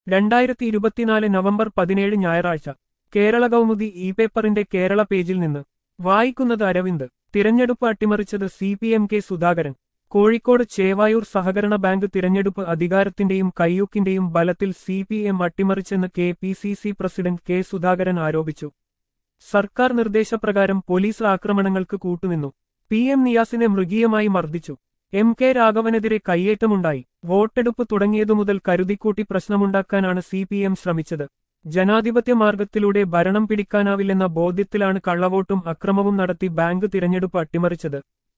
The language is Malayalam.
രണ്ടായിരത്തി ഇരുപത്തിനാല് നവംബർ പതിനേഴ് ഞായറാഴ്ച കേരള കൗമുദി ഇ പേപ്പറിന്റെ കേരള പേജിൽ നിന്ന് വായിക്കുന്നത് അരവിന്ദ് തിരഞ്ഞെടുപ്പ് അട്ടിമറിച്ചത് C P M K Sudhakaran Kozhikode Chevayur സഹകരണ ബാങ്ക് തിരഞ്ഞെടുപ്പ് അധികാരത്തിന്റെയും കയ്യൂക്കിന്റെയും ബലത്തിൽ സി പി എം അട്ടിമറിച്ചെന്ന് K P C C president K Sudhakaran ആരോപിച്ചു സർക്കാർ നിർദ്ദേശപ്രകാരം പോലീസ് ആക്രമണങ്ങൾക്ക് കൂട്ടുനിന്നു പി എം നിയാസിനെ മൃഗീയമായി മർദ്ദിച്ചു എം കെ രാഘവനെതിരെ കയ്യേറ്റമുണ്ടായി വോട്ടെടുപ്പ് തുടങ്ങിയതുമുതൽ കരുതിക്കൂട്ടി പ്രശ്നമുണ്ടാക്കാനാണ് സി പി എം ശ്രമിച്ചത് ജനാധിപത്യ മാർഗത്തിലൂടെ ഭരണം പിടിക്കാനാവില്ലെന്ന ബോധ്യത്തിലാണ് കള്ളവോട്ടും അക്രമവും നടത്തി ബാങ്ക് തിരഞ്ഞെടുപ്പ് അട്ടിമറിച്ചത്